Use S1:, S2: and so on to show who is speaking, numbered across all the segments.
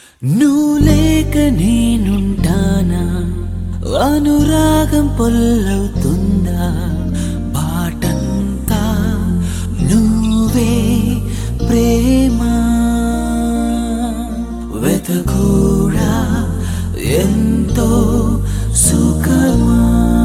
S1: నువ్వు లేక నేనుంటానా అనురాగం పొల్లవుతుందా బాటంతా నువ్వే ప్రేమ వెతకూడా ఎంతో సుఖమా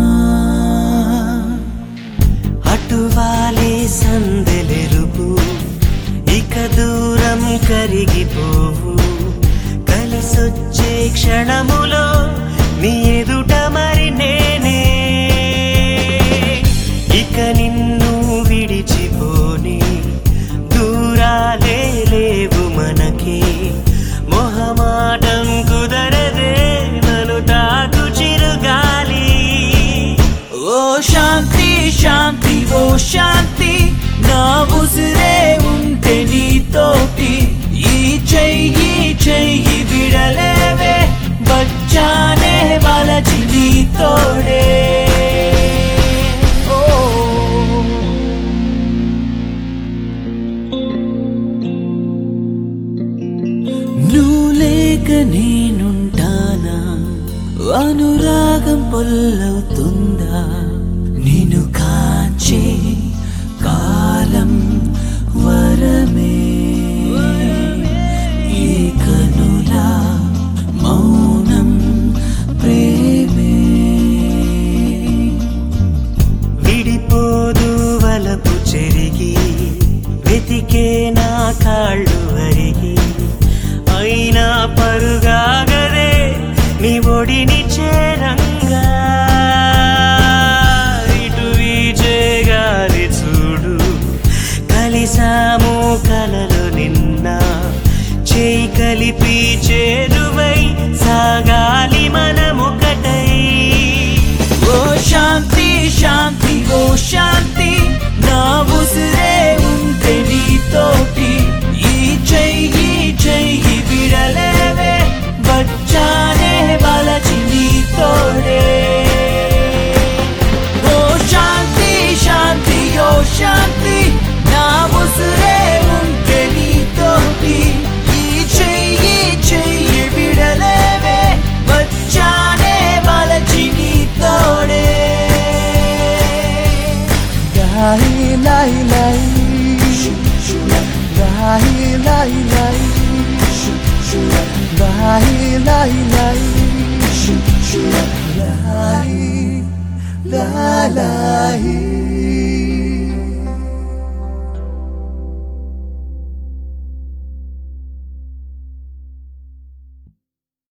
S2: అటువాలే సందెలెరుపు ఇక దూరం కరిగిపోవు కలిసొచ్చే క్షణములో నీ ఎదుట మరి నేనే ఇక నిన్ను విడిచిపోని దూరాలే లేవు మనకి మొహమాటం కుదరదే నన్ను తాకు చిరుగాలి
S1: ఓ శాంతి శాంతి ఓ శాంతి నా ఉసిరే ఉంటే నీతోటి ఈ చెయ్యి చెయ్యి విడలేవే బచ్చానే వలచి నీతోడే ఓ నువ్వు లేక నేనుంటానా అనురాగం పొల్లవుతుందా నిన్ను కాచే కాలం వరమే ఈ కనులా మౌనం ప్రేమే
S2: విడిపోదు వలపు చెరిగి వెతికే నా కాళ్ళు అరిగి అయినా పరుగాగరే నీ ఒడిని చేరంగా ఇటు వీచే గాలి చూడు కలిసాము కలలు నిన్న చేయి కలిపి చేరువై సాగాలి మనమొకటై
S1: ఓ శాంతి శాంతి ఓ శాంతి నా ఉసిరే ఉంటే నీతోటి ఈ చెయ్యి చెయ్యి విడలేవే బచ్చానే వలచి నీతోడే ఓ శాంతి శాంతి ఓ శాంతి నా ఉసిరే ఉంటే నీతోటి ఈ చెయ్యి చెయ్యి విడలేవే బచ్చానే వలచి నీతోడే
S3: Lahi lahi lahi Lahi lahi lahi Lahi lahi lahi Lahi la lahi